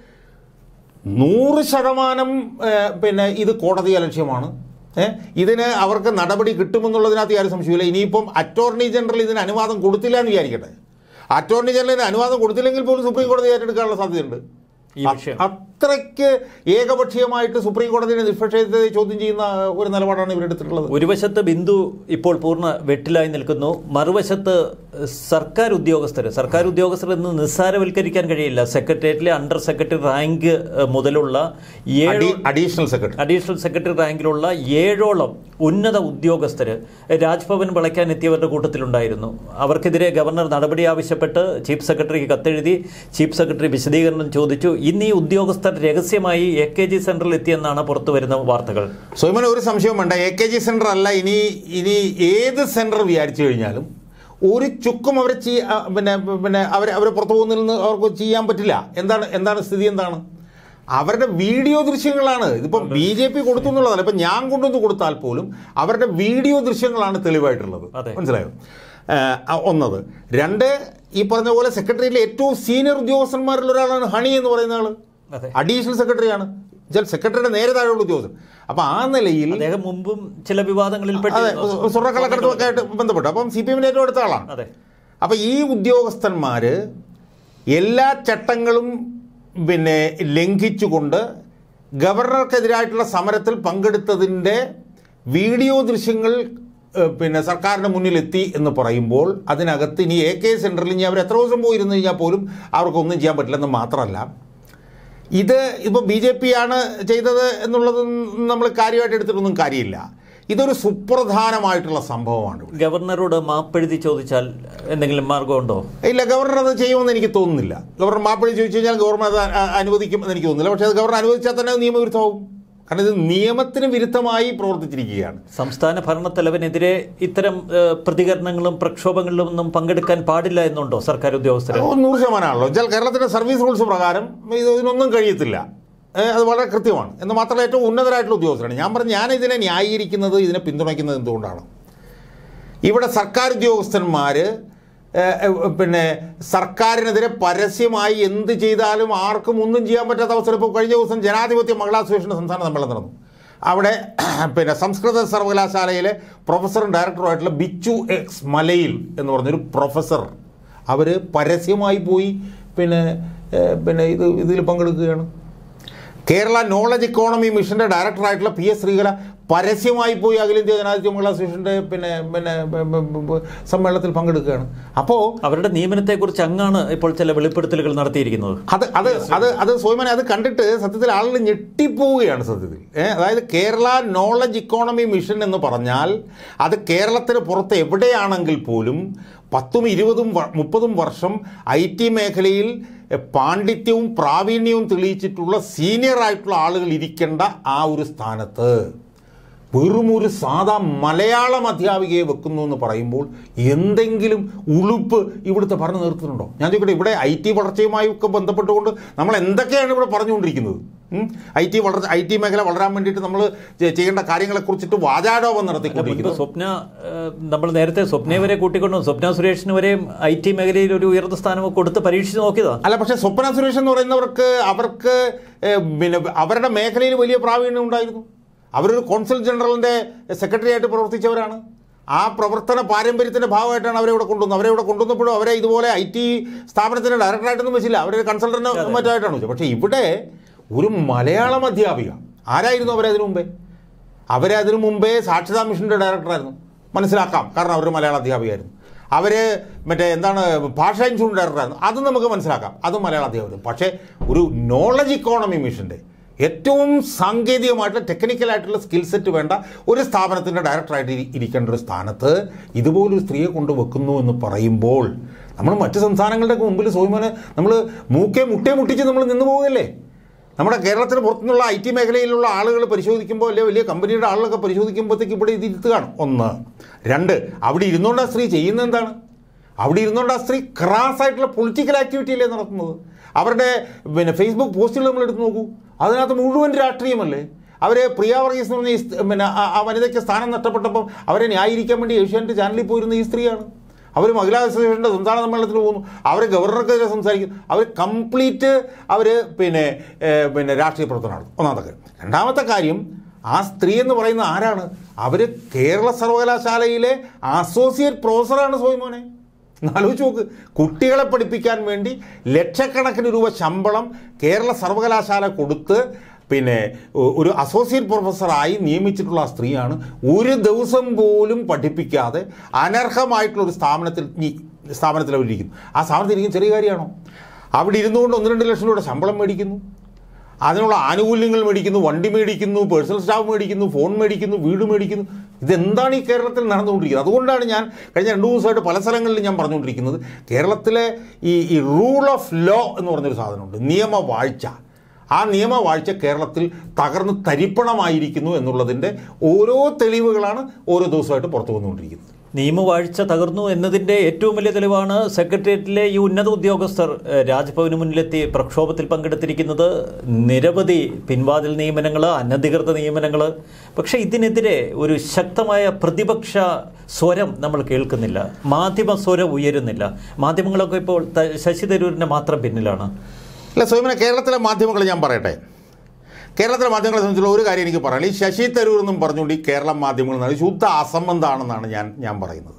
A: നൂറ് ശതമാനം ഏഹ്, പിന്നെ ഇത് കോടതി അലക്ഷ്യമാണ് ഏഹ്, ഇതിന് അവർക്ക് നടപടി കിട്ടുമെന്നുള്ളതിനകത്ത് യാതൊരു സംശയമില്ല ഇനിയിപ്പം അറ്റോർണി ജനറൽ ഇതിന് അനുവാദം കൊടുത്തില്ല എന്ന് വിചാരിക്കട്ടെ അറ്റോർണി ജനറലിന് അനുവാദം കൊടുത്തില്ലെങ്കിൽ പോലും സുപ്രീം കോടതി ഏറ്റെടുക്കാനുള്ള സാധ്യതയുണ്ട്
B: ഈ വിഷയം
A: അത്രയ്ക്ക് ഏകപക്ഷീയമായിട്ട് സുപ്രീം കോടതിയുടെ നിഷ്പക്ഷത്തെ ചോദ്യം ചെയ്യുന്ന ഒരു നിലപാടാണ് ഇവരെടുത്തിട്ടുള്ളത്
B: ഒരു വശത്ത് ബിന്ദു ഇപ്പോൾ പൂർണ്ണ വെട്ടിലായി നിൽക്കുന്നു മറുവശത്ത് സർക്കാർ ഉദ്യോഗസ്ഥർ സർക്കാർ ഉദ്യോഗസ്ഥർ എന്ന് നിസ്സാരവൽക്കരിക്കാൻ കഴിയില്ല സെക്രട്ടേറിയറ്റിലെ അണ്ടർ സെക്രട്ടറി റാങ്ക് ഏഹ്, മുതലുള്ള ഏഴ്
A: അഡീ- അഡീഷണൽ സെക്രട്ടറി
B: അഡീഷണൽ സെക്രട്ടറി റാങ്കിലുള്ള ഏഴോളം ഉന്നത ഉദ്യോഗസ്ഥർ രാജ്ഭവൻ വിളയ്ക്കാൻ എത്തിയവരുടെ കൂട്ടത്തിലുണ്ടായിരുന്നു അവർക്കെതിരെ ഗവർണർ നടപടി ആവശ്യപ്പെട്ട് ചീഫ് സെക്രട്ടറിക്ക് കത്തെഴുതി ചീഫ് സെക്രട്ടറി വിശദീകരണം ചോദിച്ചു ഇന്ന് ഈ ഉദ്യോഗസ്ഥർ രഹസ്യമായി എ കെ ജി സെന്ററിൽ എത്തിയെന്നാണ് പുറത്തു വരുന്ന വാർത്തകൾ
A: സ്വയമന ഒരു സംശയവും വേണ്ട എ കെ ജി സെന്റർ അല്ല ഇനി ഇനി ഏത് സെന്റർ വിചാരിച്ചു കഴിഞ്ഞാലും ഒരു ചുക്കും അവരെ ചെയ്യ ആ, പിന്നെ പിന്നെ അവർ അവർ പുറത്തു പോകുന്നതിൽ നിന്ന് അവർക്ക് ചെയ്യാൻ പറ്റില്ല എന്താണ് എന്താണ് സ്ഥിതി എന്താണ് അവരുടെ വീഡിയോ ദൃശ്യങ്ങളാണ് ഇതിപ്പം ബി ജെ പി കൊടുത്തു എന്നുള്ളതല്ല ഇപ്പം ഞാൻ കൊണ്ടുവന്ന് കൊടുത്താൽ പോലും അവരുടെ വീഡിയോ ദൃശ്യങ്ങളാണ് തെളിവായിട്ടുള്ളത്
B: അതെ.
A: മനസ്സിലായോ ഏഹ്, ആ, ഒന്നത് രണ്ട് ഈ പറഞ്ഞ പോലെ സെക്രട്ടറിയിലെ ഏറ്റവും സീനിയർ ഉദ്യോഗസ്ഥന്മാരിൽ ഒരാളാണ് ഹണി എന്ന് പറയുന്ന ആള്
B: അതെ
A: അഡീഷണൽ സെക്രട്ടറിയാണ് ചില സെക്രട്ടറിയുടെ നേരെ താഴെയുള്ള ഉദ്യോഗസ്ഥൻ അപ്പൊ ആ നിലയിൽ
B: അദ്ദേഹം മുമ്പും ചില വിവാദങ്ങളിൽ പെട്ടി
A: അതെ സ്വർണ്ണക്കള്ളക്കടത്തുമൊക്കെ ആയിട്ട് ബന്ധപ്പെട്ടു അപ്പം സി പി എമ്മിന് ഏറ്റവും അടുത്ത ആളാണ്
B: അതെ
A: അപ്പൊ ഈ ഉദ്യോഗസ്ഥന്മാര് എല്ലാ ചട്ടങ്ങളും പിന്നെ ലംഘിച്ചുകൊണ്ട് ഗവർണർക്കെതിരായിട്ടുള്ള സമരത്തിൽ പങ്കെടുത്തതിൻ്റെ വീഡിയോ ദൃശ്യങ്ങൾ ഏഹ്, പിന്നെ സർക്കാരിന് മുന്നിലെത്തി എന്ന് പറയുമ്പോൾ അതിനകത്ത് ഇനി എ കെ സെൻറ്ററിൽ ഇനി അവർ എത്ര ദിവസം പോയിരുന്നു കഴിഞ്ഞാൽ പോലും അവർക്കൊന്നും ചെയ്യാൻ പറ്റില്ലെന്ന് മാത്രമല്ല ഇത് ഇപ്പോൾ ബി ജെ പി ആണ് ചെയ്തത് എന്നുള്ളത് നമ്മൾ കാര്യമായിട്ട് എടുത്തിട്ടൊന്നും കാര്യമില്ല ഇതൊരു സുപ്രധാനമായിട്ടുള്ള സംഭവമാണ് ഇവിടെ.
B: ഗവർണറോട് മാപ്പെഴുതി ചോദിച്ചാൽ എന്തെങ്കിലും മാർഗമുണ്ടോ
A: ഇല്ല ഗവർണർ അത് ചെയ്യുമെന്ന് എനിക്ക് തോന്നുന്നില്ല ഗവർണർ മാപ്പിളി ചോദിച്ചു കഴിഞ്ഞാൽ ഗവർണർ അത് അ- അനുവദിക്കും എന്ന് എനിക്ക് തോന്നുന്നില്ല പക്ഷേ അത് ഗവർണർ അനുവദിച്ചാൽ തന്നെ അത് നിയമവിരുദ്ധമാവും കാരണം ഇത് നിയമത്തിന് വിരുദ്ധമായി പ്രവർത്തിച്ചിരിക്കുകയാണ്
B: സംസ്ഥാന ഭരണത്തലവനെതിരെ ഇത്തരം ഏഹ്, പ്രതികരണങ്ങളും പ്രക്ഷോഭങ്ങളിലും ഒന്നും പങ്കെടുക്കാൻ പാടില്ല എന്നുണ്ടോ സർക്കാർ ഉദ്യോഗസ്ഥർ
A: അത് നൂറ് ശതമാനമാണല്ലോ വെച്ചാൽ കേരളത്തിൻ്റെ സർവീസ് റൂൾസ് പ്രകാരം ഇത് ഇതിനൊന്നും കഴിയത്തില്ല ഏ, അത് വളരെ കൃത്യമാണ് എന്ന് മാത്രമല്ല ഏറ്റവും ഉന്നതരായിട്ടുള്ള ഉദ്യോഗസ്ഥരാണ് ഞാൻ പറഞ്ഞു ഞാൻ ഇതിനെ ന്യായീകരിക്കുന്നത് ഇതിനെ പിന്തുണയ്ക്കുന്നത് എന്തുകൊണ്ടാണ് ഇവിടെ സർക്കാർ ഉദ്യോഗസ്ഥന്മാർ പിന്നെ സർക്കാരിനെതിരെ പരസ്യമായി എന്ത് ചെയ്താലും ആർക്കും ഒന്നും ചെയ്യാൻ പറ്റാത്ത അവസരം ഇപ്പോൾ കഴിഞ്ഞ ദിവസം ജനാധിപത്യ മഹിളാ അസോസിയേഷൻ്റെ സംസ്ഥാന സമ്മേളനം നടന്നു അവിടെ പിന്നെ സംസ്കൃത സർവകലാശാലയിലെ പ്രൊഫസറും ഡയറക്ടറുമായിട്ടുള്ള ബിച്ചു എക്സ് മലയിൽ എന്ന് പറഞ്ഞൊരു പ്രൊഫസർ അവർ പരസ്യമായി പോയി പിന്നെ ഏഹ്, പിന്നെ ഇത് ഇതിൽ പങ്കെടുക്കുകയാണ് കേരള നോളജ് ഇക്കോണമി മിഷന്റെ ഡയറക്ടറായിട്ടുള്ള പി എസ് ശ്രീകല പരസ്യമായി പോയി അഖിലേന്ത്യാ ജനാധിപത്യ മഹിളാ അസോസിയേഷന്റെ പിന്നെ പിന്നെ ബ- ബ- ബ- ബ- സമ്മേളനത്തിൽ പങ്കെടുക്കുകയാണ് അപ്പോൾ
B: അവരുടെ നിയമനത്തെക്കുറിച്ച് അങ്ങാണ് ഇപ്പോൾ ചില വെളിപ്പെടുത്തലുകൾ നടത്തിയിരിക്കുന്നത്
A: അത് അത് അത് അത് സ്വയമനെ അത് കണ്ടിട്ട് സത്യത്തിൽ ആളുകൾ ഞെട്ടിപ്പോവുകയാണ് സത്യത്തിൽ ഏ, അതായത് കേരള നോളജ് ഇക്കോണമി മിഷൻ എന്ന് പറഞ്ഞാൽ അത് കേരളത്തിന് പുറത്ത് എവിടെയാണെങ്കിൽ പോലും പത്തും ഇരുപതും വ- മുപ്പതും വർഷം ഐ ടി മേഖലയിൽ എ, പാണ്ഡിത്യവും പ്രാവീണ്യവും തെളിയിച്ചിട്ടുള്ള സീനിയർ ആയിട്ടുള്ള ആളുകൾ ഇരിക്കേണ്ട ആ ഒരു സ്ഥാനത്ത് വെറും ഒരു സാധാ മലയാളം അധ്യാപികയെ വെക്കുന്നു എന്ന് പറയുമ്പോൾ എന്തെങ്കിലും ഉളുപ്പ് ഇവിടുത്തെ ഭരണ നേതൃത്വത്തിനുണ്ടോ ഞാൻ ചോദിക്കട്ടെ ഇവിടെ ഐ ടി വളർച്ചയുമായി ഒക്കെ ബന്ധപ്പെട്ടുകൊണ്ട് നമ്മൾ എന്തൊക്കെയാണ് ഇവിടെ പറഞ്ഞുകൊണ്ടിരിക്കുന്നത് ഐ ടി വളർച്ച ഐ ടി മേഖല വളരാൻ വേണ്ടിയിട്ട് നമ്മൾ ചെയ്യേണ്ട കാര്യങ്ങളെക്കുറിച്ചിട്ട് വാചാടോപം
B: മുൻപ്
A: നടത്തിക്കൊണ്ടിരിക്കുന്നു
B: സ്വപ്ന ഏഹ്, നമ്മൾ നേരത്തെ സ്വപ്നയെ വരെ കൂട്ടിക്കൊണ്ടു സ്വപ്ന സുരേഷിന് വരെയും ഐ ടി മേഖലയിൽ ഒരു ഉയർന്ന സ്ഥാനമൊക്കെ കൊടുത്ത് പരീക്ഷിച്ച് നോക്കിയതാ
A: അല്ല പക്ഷേ സ്വപ്ന സുരേഷ് എന്ന് പറയുന്നവർക്ക് അവർക്ക് ഏഹ്, പിന്നെ അവരുടെ മേഖലയിൽ വലിയ പ്രാവീണ്യം ഉണ്ടായിരുന്നു അവരൊരു കോൺസൽ ജനറലിൻ്റെ സെക്രട്ടറി ആയിട്ട് പ്രവർത്തിച്ചവരാണ് ആ പ്രവർത്തന പാരമ്പര്യത്തിൻ്റെ ഭാഗമായിട്ടാണ് അവരെ ഇവിടെ കൊണ്ടുവന്നത് അവരെ ഇവിടെ കൊണ്ടുവന്നപ്പോഴും അവരെ ഇതുപോലെ ഐ ടി സ്ഥാപനത്തിൻ്റെ ഡയറക്ടറായിട്ടൊന്നും വെച്ചില്ല അവരൊരു കൺസൾട്ടൻ്റ് മറ്റായിട്ടാണ് വെച്ചത് പക്ഷേ ഇവിടെ ഒരു മലയാളം അധ്യാപിക ആരായിരുന്നു അവരതിനു മുമ്പേ അവരെ അതിനു മുമ്പേ സാക്ഷരതാ മിഷൻ്റെ ഡയറക്ടറായിരുന്നു മനസ്സിലാക്കാം കാരണം അവർ മലയാള അധ്യാപികയായിരുന്നു അവർ മറ്റേ എന്താണ് ഭാഷാ ഇൻസ്റ്റിറ്റ്യൂട്ട് ഡയറക്ടറായിരുന്നു അതും നമുക്ക് മനസ്സിലാക്കാം അതും മലയാള അധ്യാപകരും പക്ഷേ ഒരു നോളജ് ഇക്കോണമി മിഷൻ്റെ ഏറ്റവും സാങ്കേതികമായിട്ടുള്ള ടെക്നിക്കലായിട്ടുള്ള സ്കിൽ സെറ്റ് വേണ്ട ഒരു സ്ഥാപനത്തിൻ്റെ ഡയറക്ടറായിട്ട് ഇരി- ഇരിക്കേണ്ട ഒരു സ്ഥാനത്ത് ഇതുപോലൊരു സ്ത്രീയെ കൊണ്ട് വെക്കുന്നു എന്ന് പറയുമ്പോൾ നമ്മൾ മറ്റ് സംസ്ഥാനങ്ങളുടെ മുമ്പിൽ സോയ്മോനെ നമ്മൾ മൂക്കേ മുട്ടേ മുട്ടിച്ച് നമ്മൾ നിന്ന് പോവുകയല്ലേ നമ്മുടെ കേരളത്തിന് പുറത്തുനിന്നുള്ള ഐ ടി മേഖലയിലുള്ള ആളുകൾ പരിശോധിക്കുമ്പോൾ അല്ലെ വലിയ കമ്പനിയുടെ ആളുകളൊക്കെ പരിശോധിക്കുമ്പോഴത്തേക്ക് ഇവിടെ ഇത് ഇരുത്തുകയാണ് ഒന്ന് രണ്ട് അവിടെ ഇരുന്നുകൊണ്ട് ആ സ്ത്രീ ചെയ്യുന്നത് എന്താണ് അവിടെ ഇരുന്നുകൊണ്ട് ആ സ്ത്രീ ക്രാസ് ആയിട്ടുള്ള പൊളിറ്റിക്കൽ ആക്ടിവിറ്റി അല്ലേ നടത്തുന്നത് അവരുടെ പിന്നെ ഫേസ്ബുക്ക് പോസ്റ്റുകൾ നമ്മൾ എടുത്ത് നോക്കൂ അതിനകത്ത് മുഴുവൻ രാഷ്ട്രീയമല്ലേ അവരെ പ്രിയ വർഗീസ് എന്ന് പറഞ്ഞ ഈ സ്- പിന്നെ ആ- ആ വനിതയ്ക്ക് സ്ഥാനം നഷ്ടപ്പെട്ടപ്പം അവരെ ന്യായീകരിക്കാൻ വേണ്ടി ഏഷ്യാനെറ്റ് ചാനലിൽ പോയിരുന്ന ഈ സ്ത്രീയാണ് അവർ മഹിളാ അസോസിയേഷൻ്റെ സംസ്ഥാന സമ്മേളനത്തിന് പോകുന്നു അവർ ഗവർണർക്കെതിരെ സംസാരിക്കുന്നു അവർ കംപ്ലീറ്റ് അവർ പിന്നെ ഏഹ്, പിന്നെ രാഷ്ട്രീയ പ്രവർത്തനമാണ് ഒന്നാമത്തെ കാര്യം രണ്ടാമത്തെ കാര്യം ആ സ്ത്രീ എന്ന് പറയുന്ന ആരാണ് അവർ കേരള സർവകലാശാലയിലെ അസോസിയേറ്റ് പ്രൊഫസറാണ് സോയ്മോനെ ആലോചിച്ച് നോക്ക് കുട്ടികളെ പഠിപ്പിക്കാൻ വേണ്ടി ലക്ഷക്കണക്കിന് രൂപ ശമ്പളം കേരള സർവകലാശാല കൊടുത്ത് പിന്നെ ഒ- ഒരു അസോസിയേറ്റ് പ്രൊഫസറായി നിയമിച്ചിട്ടുള്ള ആ സ്ത്രീയാണ് ഒരു ദിവസം പോലും പഠിപ്പിക്കാതെ അനർഹമായിട്ടുള്ള ഒരു സ്ഥാപനത്തിൽ ഈ- സ്ഥാപനത്തിൽ അവരിയ്ക്കുന്നു ആ സ്ഥാപനത്തിൽ ഇരിക്കുന്ന ചെറിയ കാര്യമാണോ അവിടെ ഇരുന്നുകൊണ്ട് ഒന്ന് രണ്ട് ലക്ഷം രൂപയുടെ ശമ്പളം മേടിക്കുന്നു അതിനുള്ള ആനുകൂല്യങ്ങൾ മേടിക്കുന്നു വണ്ടി മേടിക്കുന്നു പേഴ്സണൽ സ്റ്റാഫ് മേടിക്കുന്നു ഫോൺ മേടിക്കുന്നു വീട് മേടിക്കുന്നു ഇതെന്താണ് ഈ കേരളത്തിൽ നടന്നുകൊണ്ടിരിക്കുന്നത് അതുകൊണ്ടാണ് ഞാൻ കഴിഞ്ഞ രണ്ട് ദിവസമായിട്ട് പല സ്ഥലങ്ങളിൽ ഞാൻ പറഞ്ഞുകൊണ്ടിരിക്കുന്നത് കേരളത്തിലെ ഈ ഈ റൂൾ ഓഫ് ലോ എന്ന് പറഞ്ഞൊരു സാധനമുണ്ട് നിയമവാഴ്ച ആ നിയമവാഴ്ച കേരളത്തിൽ തകർന്ന് തരിപ്പണമായിരിക്കുന്നു എന്നുള്ളതിൻ്റെ ഓരോ തെളിവുകളാണ് ഓരോ ദിവസമായിട്ട് പുറത്തു വന്നുകൊണ്ടിരിക്കുന്നത്
B: നിയമവാഴ്ച തകർന്നു എന്നതിന്റെ ഏറ്റവും വലിയ തെളിവാണ് സെക്രട്ടേറിയറ്റിലെ ഈ ഉന്നത ഉദ്യോഗസ്ഥർ ഏഹ്, രാജ്ഭവന് മുന്നിലെത്തി പ്രക്ഷോഭത്തിൽ പങ്കെടുത്തിരിക്കുന്നത് നിരവധി പിൻവാതിൽ നിയമനങ്ങൾ അനധികൃത നിയമനങ്ങൾ പക്ഷേ ഇതിനെതിരെ ഒരു ശക്തമായ പ്രതിപക്ഷ സ്വരം നമ്മൾ കേൾക്കുന്നില്ല മാധ്യമ സ്വരം ഉയരുന്നില്ല മാധ്യമങ്ങളൊക്കെ ഇപ്പോൾ ത- ശശി തരൂരിന്റെ മാത്രം പിന്നിലാണ്
A: അല്ല സ്വയംന കേരളത്തിലെ മാധ്യമങ്ങൾ ഞാൻ പറയട്ടെ കേരളത്തിലെ മാധ്യമങ്ങളെ സംബന്ധിച്ചുള്ള ഒരു കാര്യം എനിക്ക് പറയാം ഈ ശശി തരൂർ എന്നും പറഞ്ഞുകൊണ്ട് ഈ കേരളം മാധ്യമങ്ങൾ എന്നാണ് ശുദ്ധ അസംബന്ധമാണെന്നാണ് ഞാൻ ഞാൻ പറയുന്നത്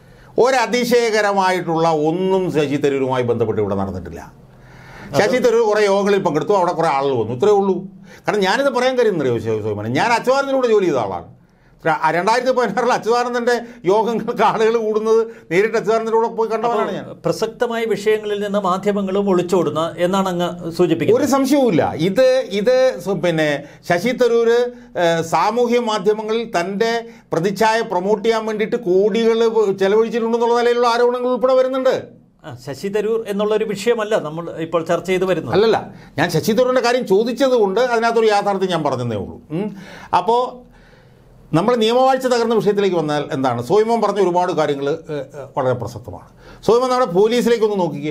A: ഒരതിശയകരമായിട്ടുള്ള ഒന്നും ശശി തരൂരുമായി ബന്ധപ്പെട്ട് ഇവിടെ നടന്നിട്ടില്ല ശശി തരൂർ കുറേ യോഗങ്ങളിൽ പങ്കെടുത്തു അവിടെ കുറേ ആളുകൾ വന്നു ഇത്രയേ ഉള്ളൂ കാരണം ഞാനിത് പറയാൻ കാര്യം എന്നറിയോ സോമനെ ഞാൻ അച്യുതാനന്ദനോട് ജോലി ചെയ്ത ആളാണ് ര- രണ്ടായിരത്തി പതിനാറിൽ അച്യുതാനന്ദൻ്റെ യോഗങ്ങൾക്ക് ആളുകൾ കൂടുന്നത് നേരിട്ട് അച്യുതാനന്ദനോട് പോയി കണ്ടവനാണ് ഞാൻ
B: പ്രസക്തമായ വിഷയങ്ങളിൽ നിന്ന് മാധ്യമങ്ങളും ഒളിച്ചോടുന്ന എന്നാണ് അങ്ങ് സൂചിപ്പിക്കുന്നത്
A: ഒരു സംശയവുമില്ല ഇത് ഇത് സു- പിന്നെ ശശി തരൂര് ഏഹ്, സാമൂഹ്യ മാധ്യമങ്ങളിൽ തൻ്റെ പ്രതിച്ഛായ പ്രൊമോട്ട് ചെയ്യാൻ വേണ്ടിയിട്ട് കോടികൾ ചെലവഴിച്ചിട്ടുണ്ടെന്നുള്ള നിലയിലുള്ള ആരോപണങ്ങൾ ഉൾപ്പെടെ വരുന്നുണ്ട്
B: ആ, ശശി തരൂർ എന്നുള്ള ഒരു വിഷയമല്ല നമ്മൾ ഇപ്പോൾ ചർച്ച ചെയ്ത് വരുന്നത്
A: അല്ലല്ല ഞാൻ ശശി തരൂരിൻ്റെ കാര്യം ചോദിച്ചത് കൊണ്ട് അതിനകത്തൊരു യാഥാർത്ഥ്യം ഞാൻ പറഞ്ഞതേ ഉള്ളൂ ഉം. അപ്പോൾ നമ്മൾ നിയമവാഴ്ച തകർന്ന വിഷയത്തിലേക്ക് വന്നാൽ എന്താണ് സോയ്മോൻ പറഞ്ഞ ഒരുപാട് കാര്യങ്ങൾ വളരെ പ്രസക്തമാണ് സോയ്മോൻ നമ്മുടെ പോലീസിലേക്ക് ഒന്ന് നോക്കിക്കേ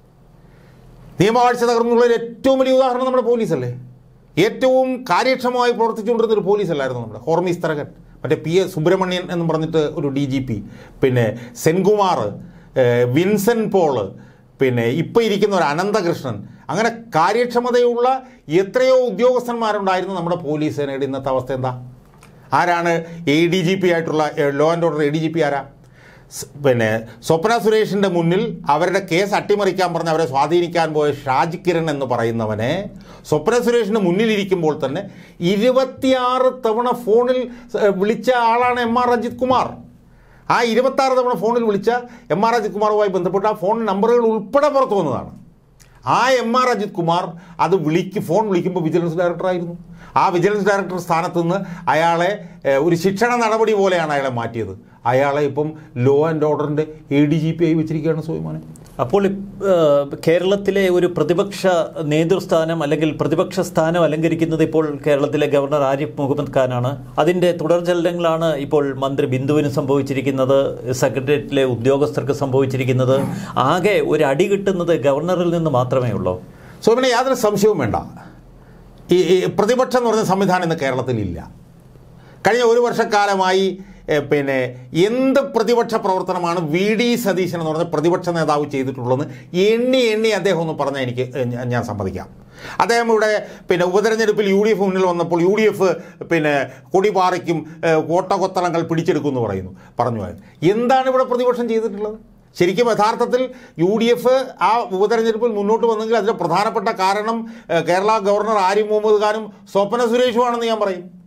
A: നിയമവാഴ്ച തകർന്നുള്ളൊരു ഏറ്റവും വലിയ ഉദാഹരണം നമ്മുടെ പോലീസല്ലേ ഏറ്റവും കാര്യക്ഷമമായി പ്രവർത്തിച്ചുകൊണ്ടിരുന്ന ഒരു പോലീസല്ലായിരുന്നു നമ്മുടെ ഹോർമീസ് തരകൻ മറ്റേ പി എ സുബ്രഹ്മണ്യൻ എന്ന് പറഞ്ഞിട്ട് ഒരു ഡി ജി പി പിന്നെ സെൻകുമാർ ഏഹ്, വിൻസെൻ പോള് പിന്നെ ഇപ്പോൾ ഇരിക്കുന്ന ഒരു അനന്തകൃഷ്ണൻ അങ്ങനെ കാര്യക്ഷമതയുള്ള എത്രയോ ഉദ്യോഗസ്ഥന്മാരുണ്ടായിരുന്നു നമ്മുടെ പോലീസ് സേനയുടെ ഇന്നത്തെ അവസ്ഥ എന്താ ആരാണ് എ ഡി ജി പി ആയിട്ടുള്ള law and order A D G P ആരാ സ് പിന്നെ സ്വപ്ന സുരേഷിൻ്റെ മുന്നിൽ അവരുടെ കേസ് അട്ടിമറിക്കാൻ പറഞ്ഞ് അവരെ സ്വാധീനിക്കാൻ പോയ ഷാജി കിരൺ എന്ന് പറയുന്നവനെ സ്വപ്ന സുരേഷിന് മുന്നിലിരിക്കുമ്പോൾ തന്നെ ഇരുപത്തിയാറ് തവണ ഫോണിൽ സ് വിളിച്ച ആളാണ് എം ആർ അജിത് കുമാർ ആ ഇരുപത്താറ് തവണ ഫോണിൽ വിളിച്ച എം ആർ അജിത് കുമാറുമായി ബന്ധപ്പെട്ട ആ ഫോൺ നമ്പറുകൾ ഉൾപ്പെടെ പുറത്തു വന്നതാണ് ആ എം ആർ അജിത് കുമാർ അത് വിളിക്ക് ഫോൺ വിളിക്കുമ്പോൾ വിജിലൻസ് ഡയറക്ടറായിരുന്നു ആ വിജിലൻസ് ഡയറക്ടർ സ്ഥാനത്ത് നിന്ന് അയാളെ ഏഹ്, ഒരു ശിക്ഷണ നടപടി പോലെയാണ് അയാളെ മാറ്റിയത് അയാളെ ഇപ്പം ലോ ആൻഡ് ഓർഡറിൻ്റെ എ ഡി ജി പി ആയി വെച്ചിരിക്കുകയാണ് സോയ്മോനെ
B: അപ്പോൾ ഇ- ഏഹ് കേരളത്തിലെ ഒരു പ്രതിപക്ഷ നേതൃസ്ഥാനം അല്ലെങ്കിൽ പ്രതിപക്ഷ സ്ഥാനം അലങ്കരിക്കുന്നത് ഇപ്പോൾ കേരളത്തിലെ ഗവർണർ ആരിഫ് മുഹമ്മദ് ഖാനാണ് അതിൻ്റെ തുടർചലനങ്ങളാണ് ഇപ്പോൾ മന്ത്രി ബിന്ദുവിന് സംഭവിച്ചിരിക്കുന്നത് സെക്രട്ടേറിയറ്റിലെ ഉദ്യോഗസ്ഥർക്ക് സംഭവിച്ചിരിക്കുന്നത് ആകെ ഒരു അടി കിട്ടുന്നത് ഗവർണറിൽ നിന്ന് മാത്രമേ ഉള്ളൂ
A: സോമനെ യാതൊരു സംശയവും വേണ്ട ഈ ഈ പ്രതിപക്ഷം എന്ന് പറഞ്ഞ സംവിധാനം ഇന്ന് കേരളത്തിലില്ല കഴിഞ്ഞ ഒരു വർഷക്കാലമായി ഏഹ്, പിന്നെ എന്ത് പ്രതിപക്ഷ പ്രവർത്തനമാണ് വി ഡി സതീശൻ എന്ന് പറഞ്ഞ പ്രതിപക്ഷ നേതാവ് ചെയ്തിട്ടുള്ളതെന്ന് എണ്ണി എണ്ണി അദ്ദേഹം ഒന്ന് പറഞ്ഞാൽ എനിക്ക് ഏഹ്, ഞാൻ- ഞാൻ സമ്മതിക്കാം അദ്ദേഹം ഇവിടെ പിന്നെ ഉപതെരഞ്ഞെടുപ്പിൽ യു ഡി എഫ് മുന്നിൽ വന്നപ്പോൾ യു ഡി എഫ് പിന്നെ കൊടിപാറയ്ക്കും ഏഹ്, കോട്ടകൊത്തളങ്ങൾ പിടിച്ചെടുക്കും എന്ന് പറയുന്നു പറഞ്ഞു എന്താണ് ഇവിടെ പ്രതിപക്ഷം ചെയ്തിട്ടുള്ളത് ശരിക്കും യഥാർത്ഥത്തിൽ യു ഡി എഫ് ആ ഉപതെരഞ്ഞെടുപ്പിൽ മുന്നോട്ട് വന്നെങ്കിൽ അതിൻ്റെ പ്രധാനപ്പെട്ട കാരണം ഏഹ്, കേരള ഗവർണർ ആരിഫ് മുഹമ്മദ് ഖാനും സ്വപ്ന സുരേഷുമാണെന്ന് ഞാൻ പറയും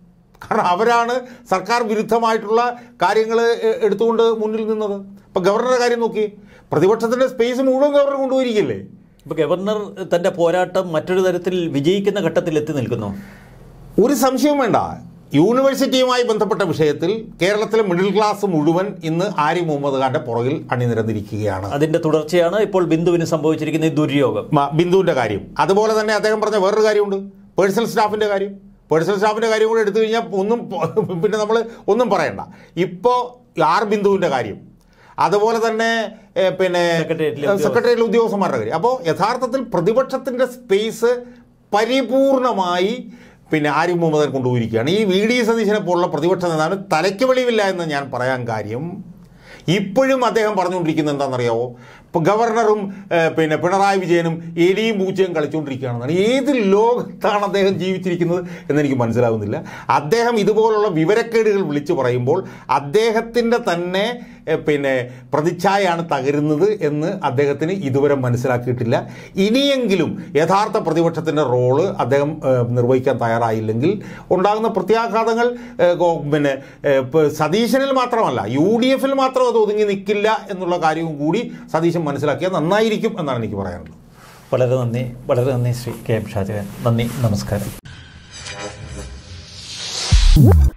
A: കാരണം അവരാണ് സർക്കാർ വിരുദ്ധമായിട്ടുള്ള കാര്യങ്ങൾ എടുത്തുകൊണ്ട് മുന്നിൽ നിന്നത് ഇപ്പം ഗവർണറുടെ കാര്യം നോക്കി പ്രതിപക്ഷത്തിൻ്റെ സ്പേസ് മുഴുവൻ ഗവർണർ കൊണ്ടുപോയിരിക്കില്ലേ
B: ഇപ്പോൾ ഗവർണർ തൻ്റെ പോരാട്ടം മറ്റൊരു തരത്തിൽ വിജയിക്കുന്ന ഘട്ടത്തിൽ എത്തി നിൽക്കുന്നു
A: ഒരു സംശയവും വേണ്ട യൂണിവേഴ്സിറ്റിയുമായി ബന്ധപ്പെട്ട വിഷയത്തിൽ കേരളത്തിലെ മിഡിൽ ക്ലാസ് മുഴുവൻ ഇന്ന് ആരി മുഹമ്മദ് ഖാന്റെ പുറകിൽ അണിനിരന്നിരിക്കുകയാണ്
B: അതിൻ്റെ തുടർച്ചയാണ് ഇപ്പോൾ ബിന്ദുവിന് സംഭവിച്ചിരിക്കുന്ന ഈ ദുര്യോഗം
A: മ- ബിന്ദുവിന്റെ കാര്യം അതുപോലെ തന്നെ അദ്ദേഹം പറഞ്ഞ വേറൊരു കാര്യമുണ്ട് പേഴ്സണൽ സ്റ്റാഫിന്റെ കാര്യം പേഴ്സണൽ സ്റ്റാഫിന്റെ കാര്യം കൂടെ എടുത്തു കഴിഞ്ഞാൽ ഒന്നും പ- പിന്നെ നമ്മൾ ഒന്നും പറയണ്ട ഇപ്പോൾ ആർ ബിന്ദുവിന്റെ കാര്യം അതുപോലെ തന്നെ ഏ, പിന്നെ
B: സെക്രട്ടേറിയറ്റിലെ ഉദ്യോഗസ്ഥർ.
A: സെക്രട്ടേറിയറ്റ് ഉദ്യോഗസ്ഥന്മാരുടെ കാര്യം അപ്പോൾ യഥാർത്ഥത്തിൽ പ്രതിപക്ഷത്തിന്റെ സ്പേസ് പരിപൂർണമായി പിന്നെ ആരിഫ് മുഹമ്മദൻ കൊണ്ടുപോയിരിക്കുകയാണ് ഈ വി ഡി സതീശനെ പോലുള്ള പ്രതിപക്ഷ നേതാവിന് തലയ്ക്ക് വെളിവില്ല എന്ന് ഞാൻ പറയാൻ കാര്യം ഇപ്പോഴും അദ്ദേഹം പറഞ്ഞുകൊണ്ടിരിക്കുന്നത് എന്താണെന്നറിയാവോ ഇപ്പോൾ ഗവർണറും ഏഹ്, പിന്നെ പിണറായി വിജയനും എലിയും പൂച്ചയും കളിച്ചുകൊണ്ടിരിക്കുകയാണെന്നാണ് ഏത് ലോകത്താണ് അദ്ദേഹം ജീവിച്ചിരിക്കുന്നത് എന്നെനിക്ക് മനസ്സിലാകുന്നില്ല അദ്ദേഹം ഇതുപോലുള്ള വിവരക്കേടുകൾ വിളിച്ചു പറയുമ്പോൾ അദ്ദേഹത്തിൻ്റെ തന്നെ ഏഹ്, പിന്നെ പ്രതിച്ഛായയാണ് തകരുന്നത് എന്ന് അദ്ദേഹത്തിന് ഇതുവരെ മനസ്സിലാക്കിയിട്ടില്ല ഇനിയെങ്കിലും യഥാർത്ഥ പ്രതിപക്ഷത്തിൻ്റെ റോള് അദ്ദേഹം ഏഹ്, നിർവഹിക്കാൻ തയ്യാറായില്ലെങ്കിൽ ഉണ്ടാകുന്ന പ്രത്യാഘാതങ്ങൾ ഏഹ്, ഗോ- പിന്നെ ഏഹ്, ഇപ്പൊ സതീശനിൽ മാത്രമല്ല യു ഡി എഫിൽ മാത്രം അത് ഒതുങ്ങി നിൽക്കില്ല എന്നുള്ള കാര്യവും കൂടി സതീശൻ മനസ്സിലാക്കിയാൽ നന്നായിരിക്കും എന്നാണ് എനിക്ക് പറയാനുള്ളത്
B: വളരെ നന്ദി വളരെ നന്ദി ശ്രീ കെ എം ഷാജഹാൻ നന്ദി നമസ്കാരം